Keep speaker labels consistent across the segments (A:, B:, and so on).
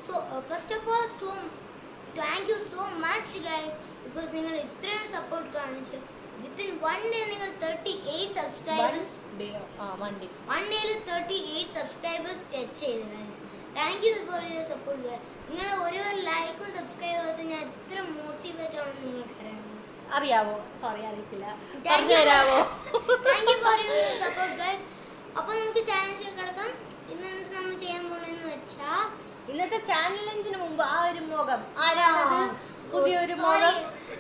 A: So first of all so thank you so much guys because നിങ്ങൾ ഇത്രയും support കാണിച്ച് within one day നിങ്ങൾ thirty eight subscribers
B: ആ വണ്ടി
A: വൺ ഡേയിൽ തേർട്ടി എയ്റ്റ് സബ്സ്ക്രൈബേഴ്സ് ടച്ച് ചെയ്ത് guys thank you for your support നിങ്ങൾ ഓരോ ലൈക്കും സബ്സ്ക്രൈബ് ചെയ്ത് ഞാൻ എത്ര മോട്ടിവേറ്റ് ആണെന്ന് നിങ്ങൾക്ക് അറിയാമോ
B: അറിയാവോ സോറി അറിയത്തില്ല
A: Thank
B: പറഞ്ഞു
A: you.
B: തരാവോ
A: thank you for your support guys അപ്പോൾ നമുക്ക് ചാലഞ്ച് കിടക്കാം ഇന്ന് എന്ത് നമ്മൾ ചെയ്യാൻ പോണെന്ന് വെച്ചാൽ
B: ഇന്നത്തെ ചാനലിന് മുമ്പ് ആ ഒരു മുഖം ആരാണത് പുതിയൊരു മുഖം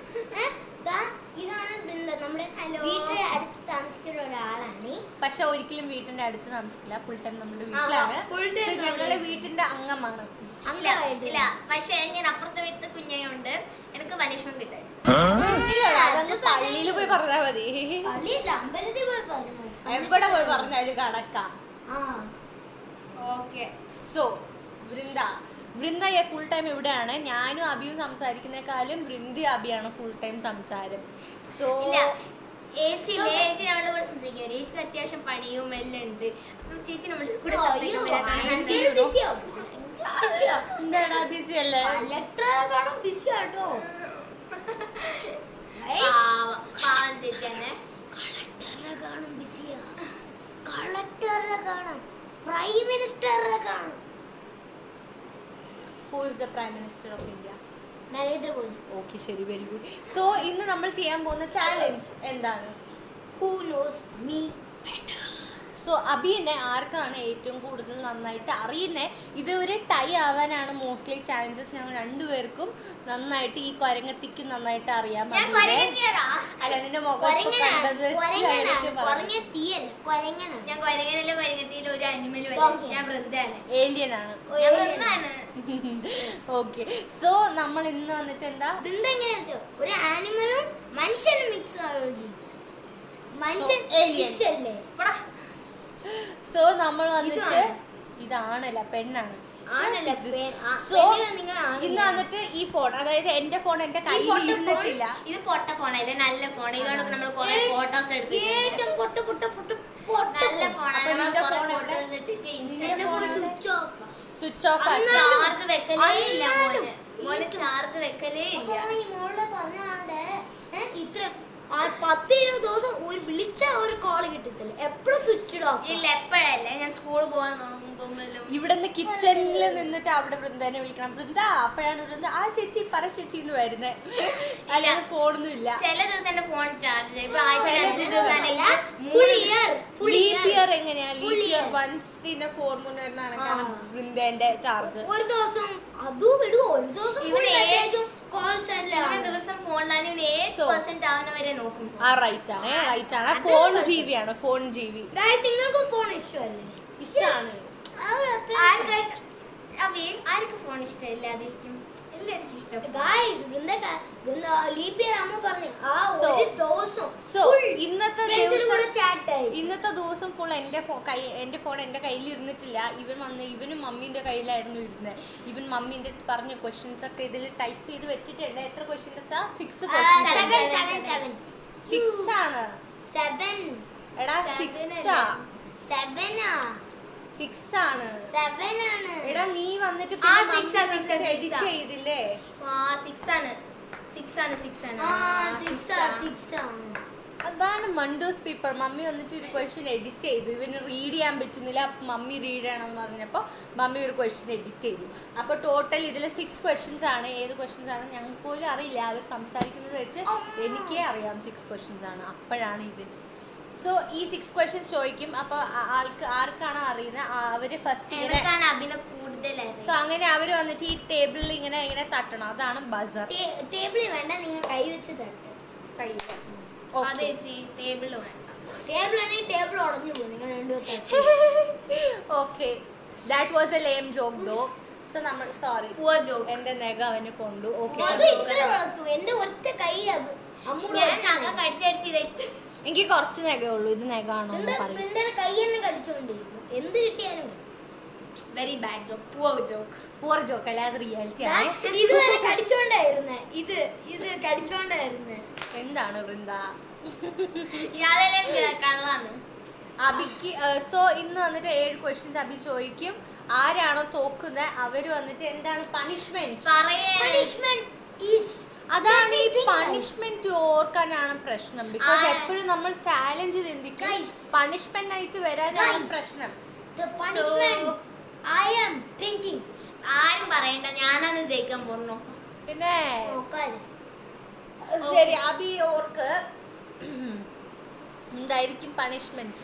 A: ഇതാണ് ബൃന്ദ നമ്മുടെ
C: Hello.
A: വീട്ടിലെ അടുത്ത് താമസിക്കുന്ന ഒരാളാണ്
B: പക്ഷെ ഒരിക്കലും വീട്ടിന്റെ അടുത്ത് താമസിക്കില്ല ഫുൾ ടൈം നമ്മുടെ വീട്ടിലാണ്
A: full time
B: So, ഞങ്ങളുടെ വീട്ടിന്റെ അംഗമാണ്
C: ഇല്ല
A: അംഗമായിട്ട്
C: ഇല്ല പക്ഷെ ഞാൻ അപ്പുറത്തെ വീട്ടിൽ കുഞ്ഞയുണ്ട് എനിക്ക് പനിഷ്മെന്റ് കിട്ടാൻ
B: ഇല്ല, അതങ്ങ് പള്ളിയിൽ പോയി പറഞ്ഞാൽ മതി
A: പള്ളിയില്ല അമ്പലത്തിൽ പോയി പറഞ്ഞു
B: എവിടെ പോയി പറഞ്ഞാലും കണക്കാ
A: ആ
C: okay
B: so Vrinda Vrinda full time ഇവിടെയാണ് ഞാനും അബിയും സംസാരിക്കുന്നേക്കാളും വൃന്ദ അബിയാണ് ഫുൾ ടൈം സംസാരം സോ
C: ഇല്ല ഏച്ചി ഇല്ലേ ചേച്ചി നമ്മുടെ കൂടെ സംസാരിക്കും ചേച്ചിക്ക് അത്യാവശ്യം പണിയും എല്ലാം ഉണ്ട് അപ്പം ചേച്ചി നമ്മുടെ കൂടെ
A: അയ്യോ,
C: സംസാരിക്കാൻ
A: ഭയങ്കര busy ആ, ഭയങ്കര busy ആ.
B: എന്താടാ ബിസി അല്ലേ
A: കലക്ടറെക്കാളും ബിസി ആട്ടോ
C: പാവം പാവം ചേച്ചിയാണ്
A: കളക്ടറെ കാണും ബിസിയാ കളക്ടറെ കാണും പ്രൈം മിനിസ്റ്ററെ കാണും
B: who is the prime minister of India
A: Narendra Modi
B: okay ശരി വെരി ഗുഡ് സോ ഇന്ന് നമ്മൾ ചെയ്യാൻ പോകുന്ന ചാലഞ്ച് എന്താണ്
A: ഹൂ നോസ് മീ
B: സോ അബിനെ ആർക്കാണ് ഏറ്റവും കൂടുതൽ നന്നായിട്ട് അറിയുന്നത് ഇത് ഒരു ടൈ ആവാനാണ് മോസ്റ്റ്ലി ചാലഞ്ചസ് ഞങ്ങൾ രണ്ടുപേർക്കും നന്നായിട്ട് ഈ കൊരങ്ങത്തിക്ക് നന്നായിട്ട് അറിയാം
C: ഞാൻ
B: അബീനെ.
C: കൊരങ്ങത്തിയാടാ
B: അല്ല നിന്റെ മുഖം ഇപ്പൊ കണ്ടത്
A: കൊരങ്ങനാണ്
B: ശൈലജ പറഞ്ഞു.
A: കൊരങ്ങ തീയല്ല കൊരങ്ങനാണ്
C: ഞാൻ കൊരങ്ങനല്ല കൊരങ്ങത്തിയിൽ ഒരു അനിമൽ
A: Donkey.
C: ഞാൻ വൃന്ദയാണ്
B: ഏലിയൻ ആണ്
C: ഞാൻ വൃന്ദാണ്
B: ഓക്കെ സോ നമ്മൾ ഇന്ന് വന്നിട്ട് എന്താ
A: വൃന്ദ എങ്ങനെയാ വെച്ചോ ഒരു ആനിമലും മനുഷ്യനും മിക്സ് ആവുകയും മനുഷ്യൻ
B: So, alien.
A: fish അല്ലേ
C: പോടാ.
B: സോ നമ്മൾ വന്നിട്ട്
A: ഇതാണ്.
B: ഇതാണല്ല പെണ്ണാണ്
A: ആണല്ലേ
B: This is-
A: പേ- ആ,
B: So,
A: പെണ്ണുങ്ങൾ നിങ്ങൾ ആണില്ല.
B: ഇന്ന് വന്നിട്ട് ഈ ഫോൺ അതായത് എന്റെ ഫോൺ എന്റെ കയ്യിൽ
C: പൊട്ട
B: ഇരുന്നിട്ടില്ല
C: ഇത് പൊട്ട ഫോണല്ലേ നല്ല ഫോൺ ഇതുകൊണ്ട് നമ്മൾ കുറെ
A: ഏ-
C: ഫോട്ടോസ് എടുത്തു
A: ഏറ്റവും പൊട്ട പൊട്ട പൊട്ട പൊട്ട
C: നല്ല
A: phone.
C: ഫോണാണ്
B: അപ്പൊ
C: നമ്മൾ
B: നിന്റെ
C: കുറെ
B: phone എവിടെ?
C: ഫോട്ടോസ് ഇട്ടിട്ട്
B: നിന്റെ
A: എന്റെ
B: phone
A: ഫോൺ
B: എവിടെ?
A: സ്വിച്ച് ഓഫ്
B: സ്വിച്ച് ഓഫ് ആക്കി
A: അന്നാ-
C: ചാർജ് വെക്കലേ ഇല്ല മോന്
A: അന്നാലും
C: മോന്
A: ഈ-
C: ചാർജ് വെക്കലേ ഇല്ല
A: അപ്പൊ ഈ മോളെ പറഞ്ഞ ആടെ ഏ, ഇത്ര ആ പത്ത് ഇരുപത് ദിവസം ഒരു വിളിച്ച ഒരു കോൾ കിട്ടത്തില്ല എപ്പോഴും സ്വിച്ച് ഓഫ്
C: ഇല്ല എപ്പോഴല്ല ഞാൻ സ്കൂളിൽ പോകാൻ തുടങ്ങുമ്പോഴും
B: ഇവിടുന്ന് കിച്ചണിൽ നിന്നിട്ട് അവിടെ വൃന്ദനെ വിളിക്കണം വൃന്ദ അപ്പോഴാണ് വൃന്ദ ആ ചേച്ചി പറ ചേച്ചി എന്ന് വരുന്നത് അല്ലാതെ ഫോണൊന്നും ഇല്ല
C: ചില ദിവസം എന്റെ ഫോൺ ചാർജ് ചെയ്യും ഇപ്പൊ ആഴ്ചയിൽ
B: ചില
C: അഞ്ച്
B: ദിവസം
C: ദിവസമാണെങ്കിൽ
A: full year full
B: leap year എങ്ങനെയാ
A: Full
B: leap year
A: year.
B: Once in four മൂന്ന് വരുന്നതാണ്
A: ആ.
B: വൃന്ദന്റെ ചാർജ്
A: ഒരു ദിവസം അതും വിടുവോ ഒരു ദിവസം
C: ഇവിടെ
A: മെസ്സേജും കോൾസ്
C: ഇവന്
A: എല്ലാം
C: ദിവസം ഫോണിലാണ് ഇവന് ഏഴ്
B: So.
C: പെർസെന്റ് ആവുന്ന വരെ നോക്കും
B: ആ റൈറ്റ് ആണ് റൈറ്റ് ആണ്
A: അത്
B: ഫോൺ
A: കുഴപ്പം.
B: ജി ബി ആണ് ഫോൺ ജി ബി
A: ഗായ്സ് നിങ്ങൾക്ക് ഫോൺ ഇഷ്ടമല്ലേ
B: ഇഷ്ടമാണ്
C: ആർക്ക് അവേ ആർക്ക് ഫോൺ ഇഷ്ടമില്ലാതിരിക്കും എല്ലാവർക്കും ഇഷ്ടം
A: guys Vrinda Vrinda leap year അമ്മ പറഞ്ഞു ആ
B: So,
A: ഒരു ദിവസം
B: സോ ഇന്നത്തെ
A: ഫ്രണ്ട്സിനും
B: ദിവസം
A: കൂടെ ചാറ്റ് ആയി
B: ഇന്നത്തെ ദിവസം ഫുൾ എൻ്റെ ഫോ കൈ എൻ്റെ ഫോൺ എൻ്റെ കയ്യിൽ ഇരുന്നിട്ടില്ല ഇവൻ വന്ന് ഇവനും മമ്മീൻ്റെ കയ്യിലായിരുന്നു ഇരുന്നത് ഇവൻ മമ്മീൻ്റെ അടുത്ത് പറഞ്ഞ ക്വസ്റ്റ്യൻസ് ഒക്കെ ഇതിൽ ടൈപ്പ് ചെയ്ത് വെച്ചിട്ടുണ്ട് എത്ര ക്വസ്റ്റ്യൻ വെച്ചാ six
A: seven
B: questions
A: seven seven
B: six ആണ്
A: സെവൻ
B: എടാ
C: Seven
B: സിക്സ് ആ
A: സെവനാ
B: സിക്സ് ആണ്
A: സെവൻ ആണ്
B: എടാ നീ വന്നിട്ട്
C: ആ, six ആ, six ആ, six
B: എഡിറ്റ്
C: ആ.
B: ചെയ്തില്ലേ
C: ആ സിക്സ് ആണ് സിക്സ് ആണ് സിക്സ് ആണ്
A: ആ
C: ആ,
A: സിക്സ്
C: six
A: ആ
C: ആ.
A: സിക്സ് ആ
B: അതാണ് മണ്ടൂസ് പീപ്പിൾ മമ്മി വന്നിട്ട് ഒരു ക്വസ്റ്റ്യൻ എഡിറ്റ് ചെയ്തു ഇവന് റീഡ് ചെയ്യാൻ പറ്റുന്നില്ല അപ്പൊ മമ്മി റീഡ് ചെയ്യണമെന്ന് പറഞ്ഞപ്പോൾ മമ്മി ഒരു ക്വസ്റ്റ്യൻ എഡിറ്റ് ചെയ്തു അപ്പോൾ ടോട്ടൽ ഇതിൽ സിക്സ് ക്വസ്റ്റ്യൻസ് ആണ് ഏത് ക്വസ്റ്റ്യൻസ് ആണ് ഞങ്ങൾക്ക് പോലും അറിയില്ല അവർ സംസാരിക്കുന്നത് വെച്ച് എനിക്കേ അറിയാം സിക്സ് ക്വസ്റ്റ്യൻസ് ആണ് അപ്പോഴാണ് ഇവൻ സോ ഈ സിക്സ് ക്വസ്റ്റ്യൻസ് ചോദിക്കും അപ്പോൾ ആൾക്ക് ആർക്കാണോ അറിയുന്നത് അവർ ഫസ്റ്റ് ഇങ്ങനെ
C: എനക്കാണ് അഭിനയ കൂടുതലായിരുന്നു
B: സോ അങ്ങനെ അവർ വന്നിട്ട് ഈ ടേബിളിൽ ഇങ്ങനെ ഇങ്ങനെ തട്ടണം അതാണ് ബസർ
A: ടേബിളിൽ വേണ്ട നിങ്ങൾ കൈ വെച്ച് തട്ട്
B: കയ്യിൽ
C: അത് ചേച്ചി ടേബിളിൽ വേണ്ട
A: ടേബിൾ ആണെങ്കിൽ ടേബിൾ ഉടഞ്ഞു പോകും നിങ്ങൾ രണ്ടുപേരും
B: okay that was a lame joke though so നമ്മൾ സോറി
C: പൂവ ജോക്ക്
B: എന്റെ നെഗ അവന് കൊണ്ടു ഓക്കെ
A: അത് ഇത്ര വളർത്തു എന്റെ ഒറ്റ കൈ അമ്മൂടെ
C: ഞാൻ നഖം കടിച്ചടിച്ച് ഇത്
B: എനിക്ക് കുറച്ച് നെഗ ഉള്ളൂ ഇത് നെഗ ആണോ എന്ന് പറയും
A: വൃന്ദയുടെ കൈ തന്നെ കടിച്ചോണ്ടിരിക്കും എന്ത് കിട്ടിയാലും കടി.
C: Very bad joke poor joke
B: poor joke അല്ലാതെ റിയാലിറ്റി
A: ദാ,
B: ആണ്
A: ഇതുവരെ കടിച്ചോണ്ടായിരുന്നേ ഇത് ഇത് കടിച്ചോണ്ടായിരുന്നേ
B: എന്താണ് വൃന്ദ
C: യാതെല്ലാം കള്ളാണ്
B: അബിക്ക് സോ ഇന്ന് വന്നിട്ട് ഏഴ് ക്വസ്റ്റ്യൻസ് അബി ചോദിക്കും ആരാണോ തോക്കുന്നത് അവര് വന്നിട്ട് എന്താണ് പണിഷ്മെന്റ്
C: പറയേ
A: പണിഷ്മെന്റ് ഈസ്
B: അതാണ് ഈ
A: Everything, guys.
B: പണിഷ്മെന്റ് ഓർക്കാനാണ് പ്രശ്നം ബിക്കോസ്
C: ആ.
B: എപ്പോഴും നമ്മൾ ചാലഞ്ച് ചിന്തിക്കും
A: Guys.
B: പണിഷ്മെന്റ് ആയിട്ട് വരാനാണ്
A: Guys.
B: പ്രശ്നം
A: the punishment I am thinking.
C: ആരും പറയണ്ട ഞാനാണ് ജയിക്കാൻ പോകുന്നു
B: പിന്നെ
A: നോക്കാതെ
B: ശരി അബി ഓർക്ക് എന്തായിരിക്കും പണിഷ്മെന്റ്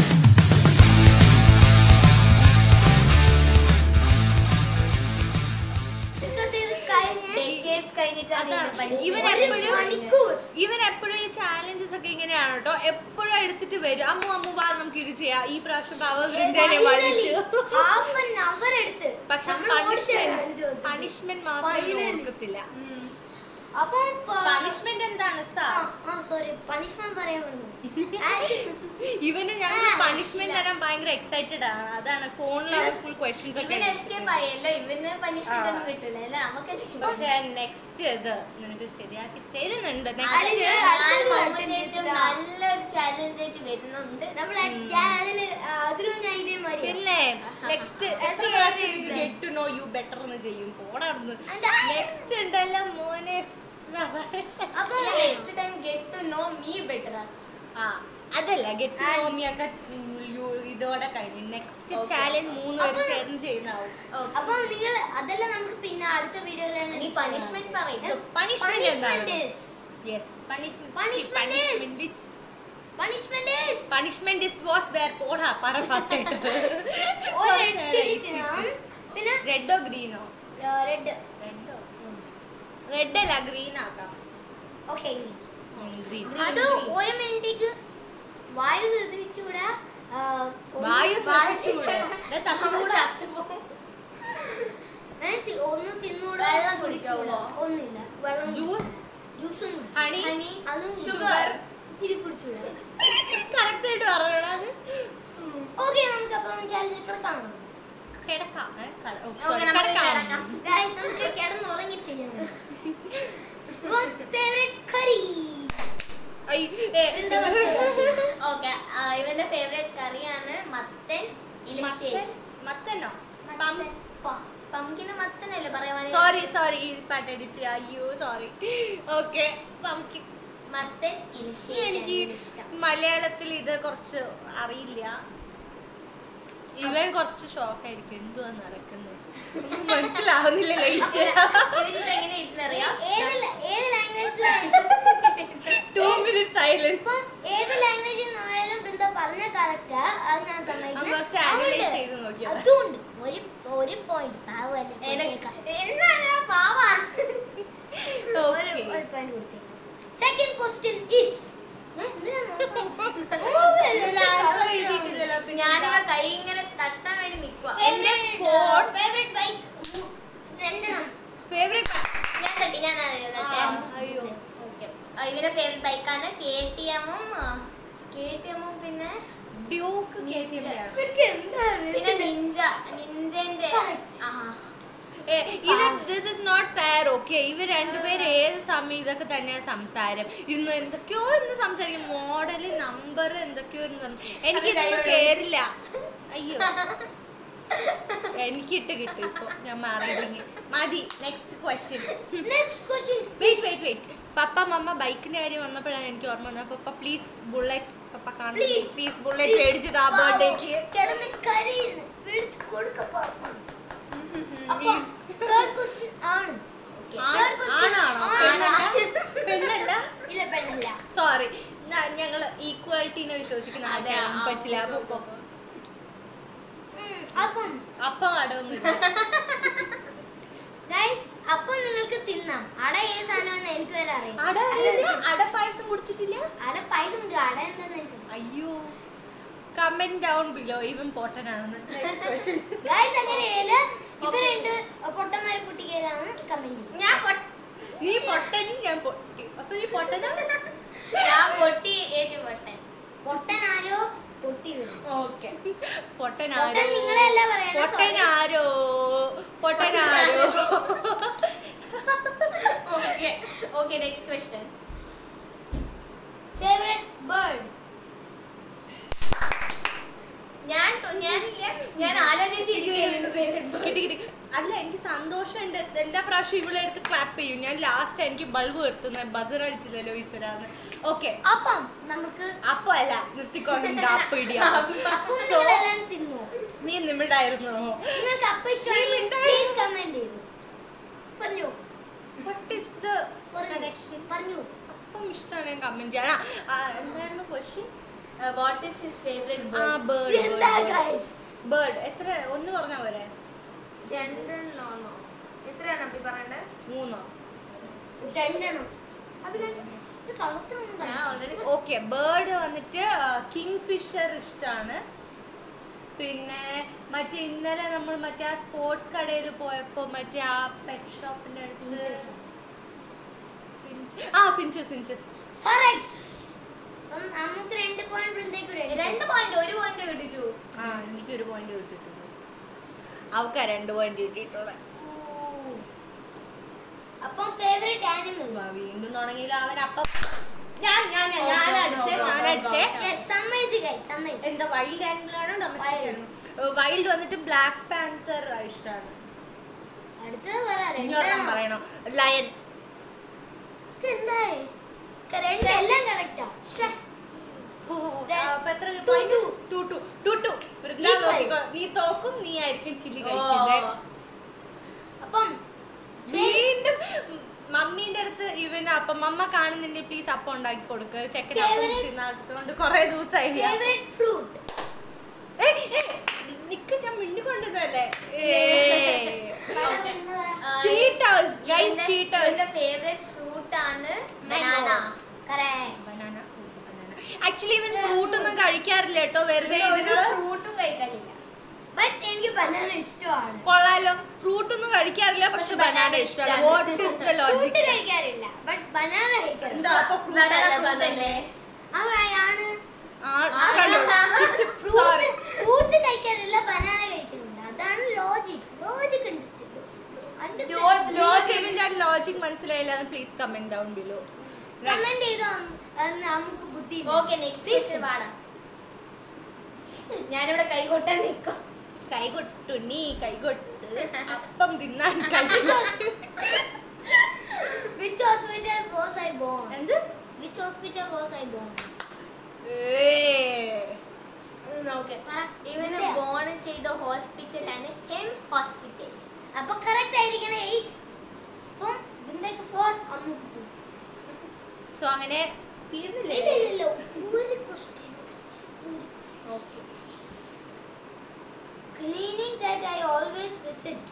A: ഡിസ്കസ് ചെയ്ത് കഴിഞ്ഞ്
C: ഡെക്കേഡ്സ് കഴിഞ്ഞിട്ടാണ്
B: അതാണ്.
C: ഇതിന്റെ punishment
B: ഇവൻ
A: ഒരു
B: എപ്പോഴും
A: മണിക്കൂർ
B: ഇവൻ എപ്പോഴും ഈ ചാലഞ്ചസ് ഒക്കെ ഇങ്ങനെയാണ് കേട്ടോ എപ്പോഴും എടുത്തിട്ട് വരും അമ്മു അമ്മു വാ നമുക്ക് ഇത് ചെയ്യാം ഈ പ്രാവശ്യം പവർ ഗ്രിഡനെ വലിച്ചു
A: ഹാഫ് ആൻ അവർ എടുത്ത്
B: പക്ഷെ
A: നമ്മൾ ഓടിച്ചാണ് ചോദിച്ചത്.
B: പണിഷ്മെന്റ് മാത്രമേ
A: Finally.
B: ഓർക്കത്തില്ല
A: അപ്പം
B: പണിഷ്മെന്റ് എന്താണ് സാർ
A: ആ സോറി പണിഷ്മെന്റ് പറയാൻ പറഞ്ഞു
B: ഇവന് ഞങ്ങൾ പണിഷ്മെന്റ് തരാൻ ഭയങ്കര എക്സൈറ്റഡ് ആണ് അതാണ് ഫോണിൽ ഫുൾ ക്വസ്റ്റ്യൻസ് ഒക്കെ
C: ഇവൻ എസ്കേപ്പ് ആയല്ലോ ഇവന് പനിഷ്മെന്റ് ഒന്നും
B: ആ.
C: കിട്ടില്ല അല്ലേ നമുക്ക്
B: പക്ഷെ നെക്സ്റ്റ് ഇത് നിനക്ക് ശരിയാക്കി തരുന്നുണ്ട്
C: അതിന്
B: നെക്സ്റ്റ്
C: ഞാൻ മമ്മ ചേച്ചും നല്ലൊരു ചാലഞ്ച് ആയിട്ട് വരുന്നുണ്ട്
A: നമ്മൾ അതില് അതിലും ഞാൻ ഇതേമാതിരി
B: പിന്നെ നെക്സ്റ്റ് എത്ര പ്രാവശ്യം ഇത് get to know you better എന്ന് ചെയ്യും പോടാർന്ന്
A: അതാ.
B: നെക്സ്റ്റ് ഉണ്ടല്ലോ മോനെ
C: അപ്പൊ next time get to know me better
B: ആ അതല്ല ഗെറ്റ് ടു നോ മീ ഒക്കെ ഉം, യു- ഇതോടെ കഴിഞ്ഞു നെക്സ്റ്റ്
C: Okay.
B: ചാലഞ്ച് മൂന്ന് പേര്
A: അപ്പൊ-
B: ചേർന്ന് ചെയ്യുന്നതാവും
A: അപ്പൊ നിങ്ങൾ അതെല്ലാം നമുക്ക് പിന്നെ അടുത്ത വീഡിയോയിലാണ്
C: നീ പനിഷ്മെന്റ് പറയും
B: So, punishment എന്താണ്?
A: Punishment is
B: yes punishment
A: Punishment is- punishment is
B: punishment is was where പോടാ പറ ഫസ്റ്റ് ആയിട്ട്
A: ഒരു ചില്ലി തിന്നണം പിന്നെ
B: റെഡോ ഗ്രീനോ
A: റെഡ്
B: റെഡോ റെഡ് അല്ല ഗ്രീൻ ആക്കാം
A: ഓക്കെ
B: ഗ്രീൻ
A: അത് ഒരു മിനിറ്റേക്ക് വായു ശ്വസിച്ചൂടാ ആ, ഒന്ന്
B: വായു
C: വായു
B: ശ്വസിച്ചുകൂടെ? ദേ തണുപ്പുകൂടെ.
C: ചത്തുപോകും
A: ഏ, തി- ഒന്ന് തിന്നൂടാ
C: വെള്ളം കുടിക്കാവോ?
A: കുടിച്ചൂടാ. ഒന്നുമില്ല വെള്ളം
B: ജ്യൂസ്
A: ജ്യൂസും
B: ഹണി
C: ഹണി
A: അതും
C: ഷുഗർ
A: ഇത് കുടിച്ചൂടാ
B: കറക്റ്റ് ആയിട്ട് പറയണത്
A: ഓക്കെ നമുക്ക് അപ്പം ചാലഞ്ച് കിടക്കാം
B: കിടക്കാം ഏ? കട- ഓ,
C: Okay,
B: sorry,
C: നമുക്ക്
B: കിടക്കാം.
C: കിടക്കാം.
A: ഗായ്സ് നമുക്ക് കിടന്നുറങ്ങി ചെയ്യാം ഫേവറേറ്റ് കറി
B: ഐ, ഏ,
A: എന്താ പറയുക?
C: ഓക്കെ ഇവന്റെ ഫേവറേറ്റ് കറിയാണ് മത്തൻ ഇലശ്ശേരി
B: മത്തൻ- മത്തനോ പം-
C: പമ്പിന് മത്തനല്ലേ പറയാൻ
B: സോറി സോറി ഈ പാട്ട് എഡിറ്റ് അയ്യോ സോറി ഓക്കെ നമുക്ക്
C: മത്തൻ ഇലശ്ശേരി
B: എനിക്ക്
C: ഇഷ്ടം
B: മലയാളത്തിൽ ഇത് കുറച്ച് അറിയില്ല ഇവൻ കുറച്ച് ഷോക്കായിരിക്കും എന്തുവാ നടക്കുന്നത് ഒന്നും മനസ്സിലാവുന്നില്ലല്ലോ ഈശ്വര
C: ഇവനിപ്പോ എങ്ങനെ ഇരുന്നറിയാം
A: ഏത് ല- ഏത് ലാംഗ്വേജിലാണ്
B: ടു മിനിറ്റ് സൈലൻസ്
A: ഇപ്പം ഏത് ലാംഗ്വേജിൽ നിന്നായാലും ബൃന്ദ പറഞ്ഞ കറക്റ്റാ അത് ഞാൻ സമ്മതിക്കുന്നു.
B: കുറച്ച് analyze
A: അതുകൊണ്ട്
B: ചെയ്ത് നോക്കിയതാ.
A: അതുകൊണ്ട് ഒരു ഒരു പോയിന്റ് പാവല്ലേ
C: എനക്ക്
A: കൊടുത്തേക്കാം.
C: എന്താണ് പാവാ
A: ഒരു
B: ഓക്കെ
A: ഒരു പോയിന്റ് കൊടുത്തേക്കാം സെക്കൻഡ് ക്വസ്റ്റ്യൻ ഇസ്
B: ആൻസർ എഴുതിയിട്ടില്ലല്ലോ പിന്നെ
C: ഞാനിവിടെ കൈ ഇങ്ങനെ തട്ടാൻ വേണ്ടി നിക്കുവാ
B: എന്റെ phone-
A: ഫേവറേറ്റ് ബൈക്ക് രണ്ടെണ്ണം
B: ഫേവറേറ്റ്
C: ഞാൻ തട്ടി ഞാൻ
B: ആ, അയ്യോ.
C: ഓക്കെ ഇവന്റെ ഫേവറേറ്റ് ബൈക്കാണ് കെ ടി എമ്മും കെ ടി എമ്മും പിന്നെ
B: ഡ്യൂക്ക്
C: Ninja.
A: ഇവർക്ക് എന്താണ്
C: പിന്നെ നിഞ്ച നിഞ്ചന്റെ
A: Correct.
C: ആ
B: ഇത് this is not fair okay ഇവർ രണ്ടുപേരും ഏത് സമയം ഇതൊക്കെ തന്നെയാണ് സംസാരം ഇന്ന് എന്തൊക്കെയോ ഇന്ന് സംസാരിക്കും മോഡൽ നമ്പർ എന്തൊക്കെയോ ഇന്ന് സം- എനിക്ക് ഇതൊന്നും
C: കൈയോടെ.
B: കേറില്ല അയ്യോ എനിക്കിട്ട് കിട്ടും ഇപ്പൊ ഞാൻ മാറിയില്ലെങ്കിൽ മതി next question
A: next question
B: wait wait wait പപ്പ മമ്മ ബൈക്കിന്റെ കാര്യം വന്നപ്പോഴാണ് എനിക്ക് ഓർമ്മ വന്നത് പപ്പ പ്ലീസ് ബുള്ളറ്റ് പപ്പ കാണുന്നു
A: Please.
B: പ്ലീസ് ബുള്ളറ്റ് മേടിച്ചു താ ബർത്ത്ഡേക്ക്
A: കിടന്ന് കരയുന്നു മേടിച്ച് കൊടുക്കപ്പാ അപ്പൊ തേർഡ് ക്വസ്റ്റ്യൻ ആണ് Third question
B: ആണാണോ
A: ആണ്.
B: പെണ്ണല്ല? പെണ്ണല്ല
A: ഇല്ല പെണ്ണല്ല
B: സോറി ഞങ്ങൾ ഈക്വാലിറ്റീനെ വിശ്വസിക്കുന്ന
C: അതെ,
B: ആൾക്കാരാണ്
C: ആ,
B: പറ്റില്ല
C: ഓക്കേ,
B: അപ്പൊ
C: ഓക്കേ,
A: ഉം, അപ്പം
B: അപ്പം അടവൊന്നുമില്ല
A: ഗൈസ് അപ്പം നിങ്ങൾക്ക് തിന്നാം അട ഏത് സാധനമെന്ന് എനിക്ക് വരെ അറിയാം
B: അട അറിയില്ല? അട പായസം കുടിച്ചിട്ടില്ല
A: അട പൈസ ഉണ്ട് അട എന്താന്ന് എനിക്ക്
B: അയ്യോ കമന്റ് ഡൗൺ ബിലോ ഇവൻ പൊട്ടനാണെന്ന് Next question.
A: ഗൈസ് അങ്ങനെയല്ല ഇവ രണ്ട് പൊട്ടന്മാരെ പൊട്ടിക്കലാണ് കമന്റ്
C: ഞാൻ പൊട്ട-
B: നീ പൊട്ടൻ ഞാൻ പൊട്ടി അപ്പൊ നീ പൊട്ടനാ
C: ഞാൻ പൊട്ടി ഏച്ചി പൊട്ടൻ
A: പൊട്ടനാരോ പൊട്ടി വരും
B: ഓക്കെ പൊട്ടനാരോ
A: പൊട്ടൻ നിങ്ങളെയല്ല പറയണേ, sorry.
B: പൊട്ടനാരോ പൊട്ടനാരോ
C: okay okay next question
A: favourite bird
C: ഞാൻ ഞാനില്ല ഞാൻ ആലോചിച്ചിരിക്കുന്നു ഫേവറേറ്റ്
B: കിട്ടി കിട്ടി അല്ല എനിക്ക് സന്തോഷമുണ്ട് എല്ലാ പ്രാവശ്യം ഇവിടെ എടുത്ത് ക്ലാപ്പ് ചെയ്യും ഞാൻ ലാസ്റ്റ് എനിക്ക് ബൾബ് എത്തുന്ന ബസർ അടിച്ചില്ലല്ലോ ഈശ്വരാന്ന് ഓക്കെ
A: അപ്പം നമുക്ക്
B: അപ്പൊ അല്ല നിർത്തിക്കൊണ്ട് അപ്പൊ ഇടിയാ
A: അപ്പം നിങ്ങളെല്ലാം തിന്നു
B: നീ നിമിടായിരുന്നോ
A: നിങ്ങൾക്ക് അപ്പം ഇഷ്ടമാണെങ്കിൽ പ്ലീസ് കമന്റ് ചെയ്തു പറഞ്ഞു
B: വാട്ട് ഇസ് ദ
A: പറഞ്ഞു
B: കണക്ഷൻ
A: പറഞ്ഞു
B: അപ്പം ഇഷ്ടമാണ് കമന്റ് ചെയ്യാൻ ആ, എന്തായിരുന്നു question
C: what is his favourite
B: ആ
C: ബേർഡ്
B: ബേർഡ്
A: എന്താ ഗൈസ്
B: ബേർഡ് എത്ര ഒന്ന് പറഞ്ഞാ പോരെ
C: രണ്ടെണ്ണോ എത്രയാണ് അപ്പി പറയണ്ടേ
B: മൂന്നോ
A: രണ്ടെണ്ണം ഇത് കളത്തിനൊന്നും
C: ഞാൻ
A: കളിക്കാം.
C: ഓൾറെഡി
B: ഓക്കെ ബേർഡ് വന്നിട്ട് കിങ് ഫിഷർ ഇഷ്ടമാണ് പിന്നെ മറ്റേ ഇന്നലെ നമ്മൾ മറ്റേ ആ സ്പോർട്സ് കടയിൽ പോയപ്പോൾ മറ്റേ ആ പെറ്റ് ഷോപ്പിന്റെ അടുത്ത്
A: Finches.
B: ഫിഞ്ച് ആ ഫിഞ്ചസ് ഫിഞ്ചസ്
A: Correct. അപ്പം നമുക്ക് രണ്ട് പോയിന്റ് വൃന്ദയ്ക്ക് രണ്ട്
C: രണ്ട് പോയിന്റ് ഒരു പോയിന്റ് കിട്ടിട്ടു
B: ആ എനിക്ക് ഒരു പോയിന്റ് കിട്ടിയിട്ടുണ്ട് അവക്കാ രണ്ട് പോയിന്റ് കിട്ടിയിട്ടുള്ളത്
A: അപ്പം ഫേവറേറ്റ് ആനിമൽ
B: വാ, വീണ്ടും തുടങ്ങിയില്ല അവൻ അപ്പം ഞാൻ ഞാൻ ഞാൻ ഞാൻ അടിച്ചേ ഞാൻ അടിച്ചേ
A: യെസ് സമ്മതിച്ച് ഗൈസ് സമ്മതിച്ച്
B: എന്താ വൈൽഡ് ആനിമൽ ആണോ ഡൊമസ്റ്റിക്
A: Wild.
B: ആനിമൽ വൈൽഡ് വന്നിട്ട് ബ്ലാക്ക് പാന്തർ ഇഷ്ടമാണ്
A: അടുത്തത് പറ
B: ഇനി ഒരെണ്ണം
A: രണ്ടെണ്ണം.
B: പറയണോ ലയൻ
A: ഇതെന്താ guys? രണ്ട് എല്ലാം കറക്റ്റാ
B: അപ്പൊ എത്ര
A: Two,
B: point?
A: two.
B: Two, two. Two, two. Vrinda
A: Equal.
B: നോക്കിക്കോ. നീ തോക്കും നീ ആയിരിക്കും ചില്ലി കഴിക്കുന്നത്
A: അപ്പം
B: വീണ്ടും മമ്മീന്റെ അടുത്ത് ഇവന് അപ്പം മമ്മ കാണുന്നുണ്ട് പ്ലീസ് അപ്പം ഉണ്ടാക്കി കൊടുക്കുക ചെക്കൻ അപ്പം
A: Favourite-
B: തിന്നാത്തതുകൊണ്ട് കൊറേ ദിവസമായി
A: ഫേവറേറ്റ് ഫ്രൂട്ട്
B: നിക്ക് ഞാൻ മിണ്ടിക്കൊണ്ടതല്ലേ Cheetos, guys, Cheetos.
C: Favourite fruit ആണ്
A: Mango.
C: ബനാന
B: ബനാന ആക്ച്വലി ഇവൻ ഫ്രൂട്ട് ഒന്നും കഴിക്കാറില്ല കേട്ടോ വെറുതെ ഇതിനോട്
C: ഫ്രൂട്ടും കഴിക്കാനില്ല
A: ബട്ട് എനിക്ക് ബനാന ഇഷ്ടമാണ്
B: കൊള്ളാലോ ഫ്രൂട്ട് ഒന്നും കഴിക്കാറില്ല പക്ഷെ
C: പക്ഷെ
B: ബനാന
C: banana
B: ഇഷ്ടമാണ്
C: ഇഷ്ടാണ്.
B: What is the
A: fruit
B: logic
A: കഴിക്കാറില്ല ബട്ട് ബനാന കഴിക്കാറില്ല
B: എന്താ അപ്പൊ fruit
C: Banana
B: അല്ല
C: fruit
B: banana?
C: അല്ലേ?
A: അതാണ്
B: ആ, കണ്ടോ?
A: Fruits
B: Sorry.
A: ഫ്രൂട്ട്സ് കഴിക്കാറില്ല ബനാന കഴിക്കുന്നുണ്ട് അതാണ് ലോജിക് ലോജിക്
C: Lo-
B: ലോജിക് ഇവന്റെ ലോജിക് മനസ്സിലായില്ല please comment down below
A: comment ചെയ്തോ അഹ് നമുക്ക് ബുദ്ധി
C: ഓക്കെ നെക്സ്റ്റ് ക്വസ്റ്റ്യൻ പാടാം ഞാനിവിടെ കൈകൊട്ടാൻ നിൽക്കാം
B: കൈകൊട്ടു നീ കൈകൊട്ട് അപ്പം തിന്നാൻ കൈകൊട്ട്
A: which hospital was I born
B: എന്ത്
A: which hospital was I born
B: ഏയ്.
C: നോക്കെ
A: പറ.
C: ഇവന്
A: ഇല്ല.
C: ബോൺ ചെയ്ത ഹോസ്പിറ്റലാണ് ഹെം ഹോസ്പിറ്റൽ
A: അപ്പൊ കറക്റ്റ് ആയിരിക്കണം ഏയ്സ് അപ്പം ബിന്ദയ്ക്ക് ഫോർ അമ്മുക്ക് ടു
B: സോ അങ്ങനെ തീർന്നില്ലേ
A: ഇല്ലല്ലോ ഒരു ക്വസ്റ്റ്യൻ ഒരു question
C: okay
A: cleaning that I always visit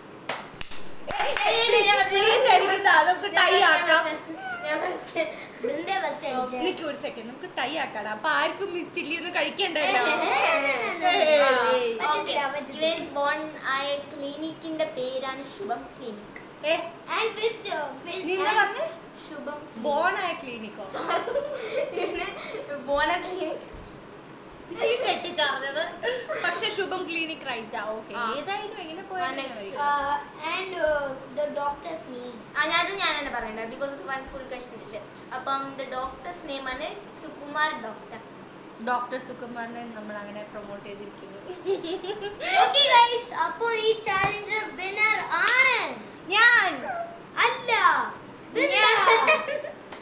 B: നമുക്ക് ടൈ ആക്കാം
C: ഞാൻ first-
A: ബൃന്ദ ഫസ്റ്റ് അടിച്ചേ
B: നിക്ക് ഒരു സെക്കൻഡ് നമുക്ക് ടൈ ആക്കാം അപ്പൊ ആർക്കും ഈ ചില്ലി ഒന്നും കഴിക്കണ്ടല്ലോ
A: ഏയ്.
C: ആ,
A: പറ്റത്തില്ല,
C: okay.
A: പറ്റത്തില്ല.
C: ഇവൻ ബോൺ ആയ ക്ലിനിക്കിന്റെ പേരാണ് ശുഭം ക്ലിനിക്
B: ഏ
A: And which uh, will
B: നീ എന്താ പറഞ്ഞേ
C: ശുഭം
B: ബോണായ ക്ലിനിക്കോ
C: ഇവന് ബോണ ക്ലിനിക്
B: നീ തെറ്റിച്ചറിഞ്ഞത് പക്ഷെ ശുഭം ക്ലിനിക് റൈറ്റ് ഓക്കെ
C: ആ.
B: ഏതായാലും എങ്ങനെ
C: ആ,
B: പോയാലും
C: next.
B: മതി.
A: uh, and uh, the doctor's name.
C: ആ ഞാനത് ഞാൻ തന്നെ പറയണ്ട ബിക്കോസ് വൺ ഫുൾ ക്വസ്റ്റൻ ഇല്ല അപ്പം ദ ഡോക്ടേഴ്സ് നെയിം ആണ് സുകുമാർ ഡോക്ടർ
B: ഡോക്ടർ സുകുമാറിനെ നമ്മൾ അങ്ങനെ പ്രൊമോട്ട് ചെയ്തിരിക്കുന്നു
A: Okay guys, അപ്പോൾ ഈ ചാലഞ്ചർ വിന്നർ ആണ്
B: ഞാൻ
A: അല്ല Brinda.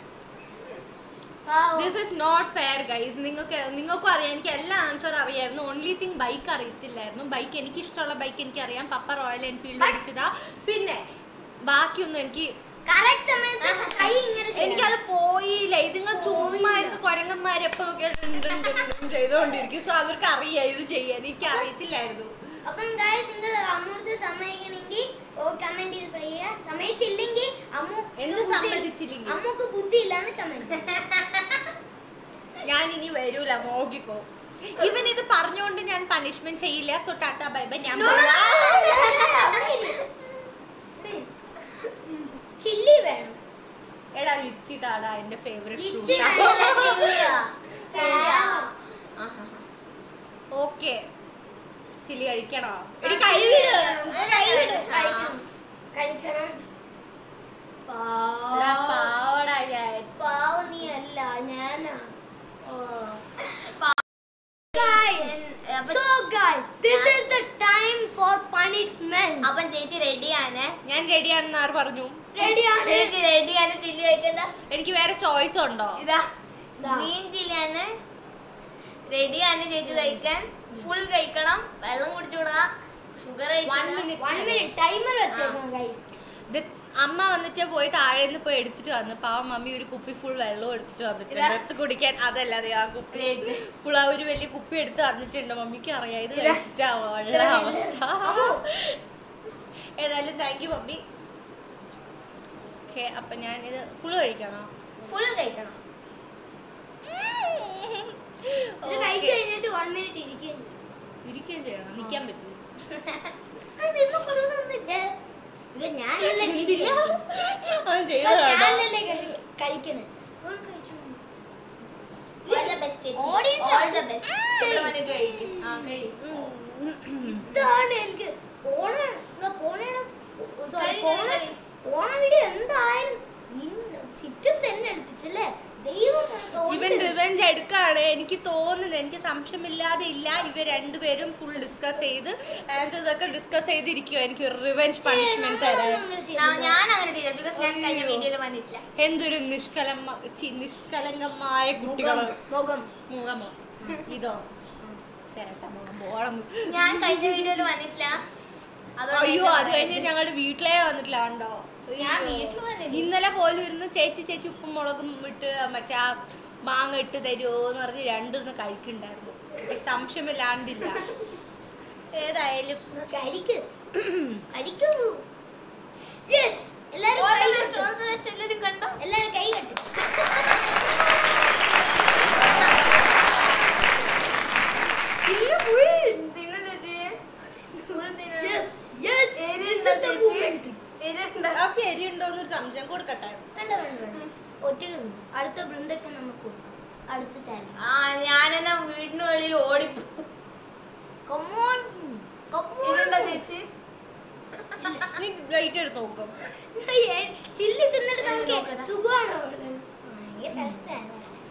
A: Wow.
B: This is not fair guys നിങ്ങൾക്ക് നിങ്ങൾക്കും അറിയാം എനിക്ക് എല്ലാ ആൻസർ അറിയായിരുന്നു ഓൺലി തിങ് ബൈക്ക് അറിയത്തില്ലായിരുന്നു ബൈക്ക് എനിക്ക് ഇഷ്ടമുള്ള ബൈക്ക് എനിക്ക് അറിയാം പപ്പ റോയൽ എൻഫീൽഡ്
A: But-
B: അടിച്ചതാ പിന്നെ ബാക്കിയൊന്നും എനിക്ക്
A: correct സമയത്ത് കൈ ഇങ്ങനെ ചെയ്യണം.
B: എനിക്കത് പോയില്ല ഇതിങ്ങൾ ചുമ്മാ ഇരുന്ന് കൊരങ്ങന്മാരെപ്പോ ചെയ്തോണ്ടിരിക്കും സോ അവർക്ക് അറിയാം ഇത് ചെയ്യാൻ എനിക്ക് അറിയത്തില്ലായിരുന്നു
A: അപ്പം guys നിങ്ങൾ അമ്മൂടുത്ത് സമ്മതിക്കണമെങ്കിൽ കമന്റ് ചെയ്ത് പറയുക സമ്മതിച്ചില്ലെങ്കിൽ അമ്മു
B: എന്ത് സമ്മതിച്ചില്ലെങ്കിൽ?
A: അമ്മുക്ക് ബുദ്ധി ഇല്ലാന്ന് കമന്റ്
B: ഞാൻ ഇനി വരൂല നോക്കിക്കോ ഇവൻ ഇത് പറഞ്ഞുകൊണ്ട് ഞാൻ പണിഷ്മെന്റ് ചെയ്യില്ല സോ ടാറ്റ ബൈ ബൈ ഞാൻ
A: ചില്ലി വേണം
B: എടാ ലിച്ചി താടാ എന്റെ ഫേവറേറ്റ്
A: ലിച്ചി
B: ഓക്കെ ചില്ലി കഴിക്കണോ എടി കൈ വിട് കൈ വിട്
A: കഴിക്കണം കഴിക്കണം
B: എടാ, പാവടാ ഞാൻ
A: പാവ നീ അല്ല ഞാനാ ഓ.
C: Guys, അപ്പൊ
A: So guys, this is the time for punishment.
C: അപ്പം ചേച്ചി റെഡിയാണ്
B: ഞാൻ റെഡിയാണെന്ന് ആര് പറഞ്ഞു
A: Ready ആണ്?
C: ചേച്ചി റെഡിയാണ് ചില്ലി കഴിക്കുന്ന
B: എനിക്ക് വേറെ ചോയ്സ് ഉണ്ടോ
C: ഇതാ
A: ഇതാ.
C: ഗ്രീൻ ചില്ലിയാണ് റെഡിയാണ് ചേച്ചി കഴിക്കാൻ ഫുൾ കഴിക്കണം വെള്ളം കുടിച്ചുകൂടാ sugar
B: One minute.
A: One minute timer വെച്ചേക്കണം guys.
B: ഇത് അമ്മ വന്നിട്ട് പോയി താഴെ നിന്ന് പോയി എടുത്തിട്ട് വന്നു പാവം മമ്മി ഒരു കുപ്പി ഫുൾ വെള്ളം എടുത്തിട്ട് വന്നിട്ടുണ്ട്
C: ഇതാ.
B: എടുത്ത് കുടിക്കാൻ അതല്ലാതെ ആ കുപ്പി
C: മേടിച്ച്.
B: ഫുൾ ആ ഒരു വലിയ കുപ്പി എടുത്ത് തന്നിട്ടുണ്ട് മമ്മിക്ക് അറിയാം ഇത്
C: ഇതാ.
B: കഴിച്ചിട്ടാ വളരെ
C: ഇത്ര
B: അവസ്ഥ ഏതായാലും താങ്ക് യു മമ്മി ഓക്കെ അപ്പൊ ഞാൻ ഇത് ഫുൾ കഴിക്കണോ
C: ഫുൾ കഴിക്കണം
A: ഇത് കഴിച്ച് കഴിഞ്ഞിട്ട് one minute ഇരിക്കുകയും ചെയ്യും.
B: ഇരിക്കുകയും ചെയ്യണം നിൽക്കാൻ പറ്റില്ല
A: അത് നിന്ന് കൊടുക്കുന്നില്ലേ? ഇത് ഞാനല്ലേ
B: എന്തില്ല
A: ചിരിക്കുന്നത്.
B: അത്
A: ഇത്
B: ചെയ്തതാണോ?
A: ഞാനല്ലേ കഴി- കഴിക്കണേ. അവൻ കഴിച്ചു.
C: ഓൾ ദ ബെസ്റ്റ് ചേച്ചി
A: Audience
C: ഓൾ ദ
A: ആണ്.
C: ബെസ്റ്റ് ഇവിടെ വന്നിട്ട് കഴിക്കും ആ കഴി
A: ഇതാണ് എനിക്ക് പോണ എന്താ പോണേടെ sorry,
C: കഴി,
A: പോണ
C: കഴി.
A: പോണ വീഡിയോ എന്തായാലും സിറ്റംസ് എന്നെ എടുപ്പിച്ചല്ലേ ദൈവം
B: ഇവൻ റിവെഞ്ച് എടുക്കാണ് എനിക്ക് തോന്നുന്നത് എനിക്ക് സംശയമില്ലാതെ ഇല്ല ഇവർ രണ്ടുപേരും ഫുൾ ഡിസ്കസ് ചെയ്ത് ആൻസേഴ്സ് ഒക്കെ ഡിസ്കസ് ചെയ്തിരിക്കുവോ എനിക്ക് ഒരു റിവെഞ്ച് പണിഷ്മെന്റ് തരാൻ
C: ഞാൻ അങ്ങനെ ചെയ്തു ബിക്കോസ് ഞാൻ കഴിഞ്ഞ വീഡിയോയിൽ വന്നിട്ടില്ല
B: എന്തൊരു നിഷ്കലമ ചി, നിഷ്കളങ്കമായ കുട്ടികൾ
A: മുഖം
B: മുഖമോ ഇതോ തരട്ടെ മുഖം പോണം
C: ഞാൻ കഴിഞ്ഞ വീഡിയോയിൽ വന്നിട്ടില്ല അതുകൊണ്ട്
B: അയ്യോ
C: ഞാൻ
B: അത് കഴിഞ്ഞ്
C: പറയുന്നത്.
B: ഞങ്ങളുടെ വീട്ടിലേ വന്നിട്ടില്ല കണ്ടോ
C: ഞാൻ
B: അയ്യോ.
C: വീട്ടിൽ വന്നില്ല.
B: ഇന്നലെ പോലും ഇരുന്ന് ചേച്ചി ചേച്ചി ഉപ്പും മുളകും ഇട്ട് മറ്റേ ആ മാങ്ങ ഇട്ട് തരുമോ എന്ന് പറഞ്ഞ് രണ്ടിരുന്ന് കഴിക്കണ്ടായിരുന്നു എനിക്ക് സംശയമില്ലാണ്ടില്ല ഏതായാലും
A: കഴിക്ക് കഴിക്കൂ യെസ് എല്ലാരും
C: All the
A: കൈ
C: best,
A: കെട്ടും.
C: all the best. എല്ലാവരും കണ്ടോ
A: എല്ലാരും കൈ കെട്ടും ഇന്ന് full.
C: തിന്നു ചേച്ചി Full തിന്നു.
A: Yes, yes.
C: എരിയുണ്ടോ
A: This is the
C: ചേച്ചി?
A: moment.
C: എരിയുണ്ടോ?
B: അവർക്ക് എരിയുണ്ടോന്നൊരു സംശയം കൊടുക്കട്ടെ
A: വേണ്ട വേണ്ട വേണ്ട ഒറ്റക്ക് നിന്നു. അടുത്ത ബൃന്ദക്ക് നമുക്ക് കൊടുക്കാം അടുത്ത ചാനൽ
C: ആ ഞാനെന്നാ വീടിന് വെളിയിൽ ഓടിപ്പോ
A: കമോൺ
C: ഇതുണ്ടോ ചേച്ചി
B: നീ വെയിറ്റ് എടുത്ത് നോക്കും
A: ചില്ലി തിന്നിട്ട്
C: ഏത്
A: നമുക്ക്
C: നോക്കട്ടെ?
A: സുഖമാണോ ഭയങ്കര ടേസ്റ്റാണ്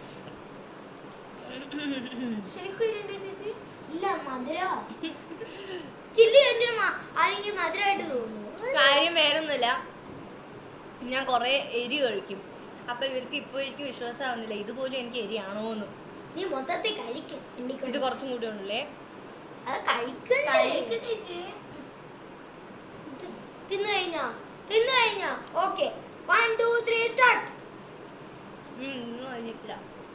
C: ശരിക്കും ഇരുണ്ട് ചേച്ചി
A: ഇല്ല മധുര ചില്ലി വെച്ചിട്ട് മ- ആരെങ്കിലും മധുരമായിട്ട് തോന്നുന്നു
B: കാര്യം വേറൊന്നുമില്ല ഞാൻ കുറേ എരി കഴിക്കും അപ്പൊ ഇവർക്ക് ഇപ്പോൾ എനിക്ക് വിശ്വാസമാവുന്നില്ല ഇതുപോലും എനിക്ക് എരിയാണോ എന്ന്
A: നീ മൊത്തത്തിൽ കഴിക്ക്
B: ഇത്
A: എണ്ണിക്കൊണ്ട്
B: കുറച്ചും കൂടി ഉണ്ടല്ലേ
A: അത് കഴിക്കണ്ടേ
C: കഴിക്ക് ചേച്ചി
A: തി- തിന്നു കഴിഞ്ഞാ തിന്നു കഴിഞ്ഞാ okay one two three start
B: ഉം, ഒന്നും കഴിഞ്ഞിട്ടില്ല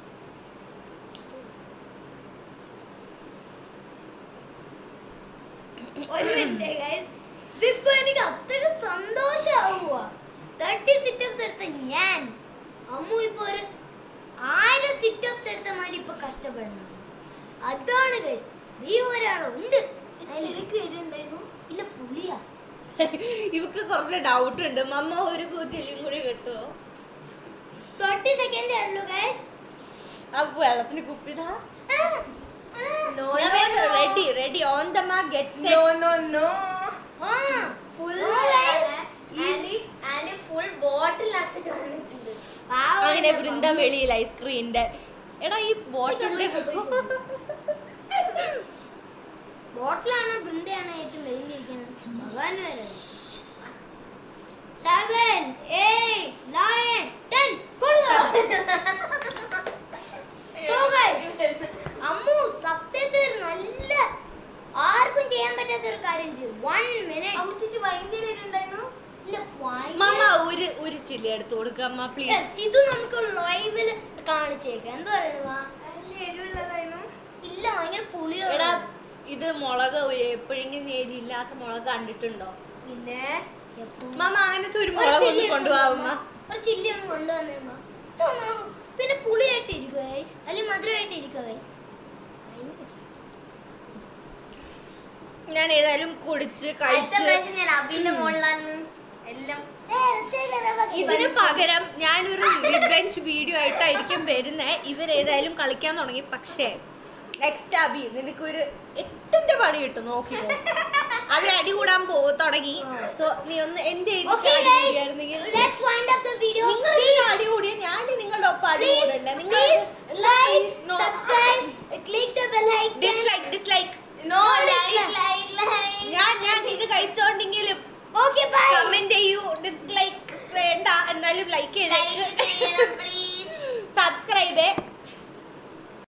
A: ഒരു മിനിറ്റ് ഗൈസ് ഇതിപ്പോ എനിക്ക് അത്ര സന്തോഷാവുക തേർട്ടി സിറ്റപ്സ് എടുത്ത ഞാൻ അമ്മു ഇപ്പൊ ഒരു ആയിരം സിറ്റപ്സ് എടുത്ത മാതിരി ഇപ്പൊ കഷ്ടപ്പെടണം അതാണ് ഗൈസ് നീ ഒരാളുണ്ട്
C: ശരിക്കും എരിയുണ്ടായിരുന്നു
A: ഇല്ല പുളിയാ
B: ഇവക്ക് കുറച്ച് ഡൗട്ട് ഉണ്ട് മമ്മ ഒരു കൂച്ചെല്ലിയും കൂടി കിട്ടുമോ
A: തേർട്ടി സെക്കൻഡേ ഉള്ളൂ ഗൈസ്
B: അപ്പൊ വെള്ളത്തിന് കുപ്പിതാ
C: No,
B: ഞാൻ
C: no, no.
B: Ready ready on the മാ ഗെറ്റ്
C: No, no, no.
A: ആ
C: Full
A: Oh, guys.
C: Andy Andy full bottle അടച്ചിട്ട് വന്നിട്ടുണ്ട്
A: പാവം
B: അങ്ങനെ
A: എന്റെ
B: വൃന്ദ വെളിയിൽ ഐസ്ക്രീമിന്റെ എടാ ഈ ബോട്ടിലിന്റെ
A: ബോട്ടിലാണ് ബൃന്ദയാണ് ഏറ്റവും വലിഞ്ഞിരിക്കുന്നത് ഭഗവാൻ വരെ seven eight nine ten So guys, Ammu സത്യത്തിൽ ഒരു നല്ല ആർക്കും ചെയ്യാൻ പറ്റാത്ത ഒരു കാര്യം ചെയ്തു വൺ മിനിറ്റ്
C: അമ്മ ചേച്ചി ഭയങ്കര എരിയുണ്ടായിരുന്നു
A: ഇല്ല
B: മമ്മ ഒരു ഒരു ചില്ലി എടുത്ത് കൊടുക്ക അമ്മ പ്ലീസ്
A: Yes, ഇത് നമുക്ക് ലൈവില് കാണിച്ചേക്കാം എന്താ പറയണ
C: നല്ല എരിവുള്ളതായിരുന്നു
A: ഇല്ല ഭയങ്കര പുളിയാണ്
B: എടാ ഇത് മുളക് എപ്പോഴെങ്കിലും നേരില്ലാത്ത മുളക് കണ്ടിട്ടുണ്ടോ
C: പിന്നെ
A: എപ്പോ-
B: മമ്മ അങ്ങനത്തെ ഒരു
A: ഒരു
B: മുളക്
A: ചില്ലി
B: ഒന്ന്
A: എടുത്ത്
B: കൊണ്ടുപോകുമ്മ
A: കൊണ്ടുവാ. ഒരു ചില്ലി അങ്ങ് കൊണ്ടുവന്നേ അമ്മ. അമ്മ, പിന്നെ പുളിയായിട്ട് ഇരിക്കുക ഗൈസ് അല്ലെങ്കിൽ മധുരമായിട്ട് ഇരിക്കുക ഗൈസ്
B: ഞാൻ ഏതായാലും കുടിച്ച്
C: അടുത്ത
B: കഴിച്ച്
C: പ്രാവശ്യം ഞാൻ അബിന്റെ മുകളിലാണ് എല്ലാം
B: ഇതിന് പകരം ഞാനൊരു റിവെഞ്ച് വീഡിയോ ആയിട്ടായിരിക്കും വരുന്നത് ഇവരേതായാലും കളിക്കാൻ തുടങ്ങി പക്ഷേ നെക്സ്റ്റ് അബി നിനക്കൊരു എത്തിന്റെ പണി കിട്ടും നോക്കിക്കോ അവർ അടി കൂടാൻ പോ തുടങ്ങി സോ നീ ഒന്ന് എന്റെ
A: Okay, guys, let's wind up the video.
B: നിങ്ങൾ അടി കൂടിയ ഞാൻ നിങ്ങളുടെ ഒപ്പം അടി
A: Please,
B: കൂടണ്ട നിങ്ങൾ
A: please like, subscribe, click the bell icon.
B: Dislike dislike dislike വേണ്ട എന്നാലും ലൈക്ക്
C: ലൈക്ക് ചെയ്യണം പ്ലീസ്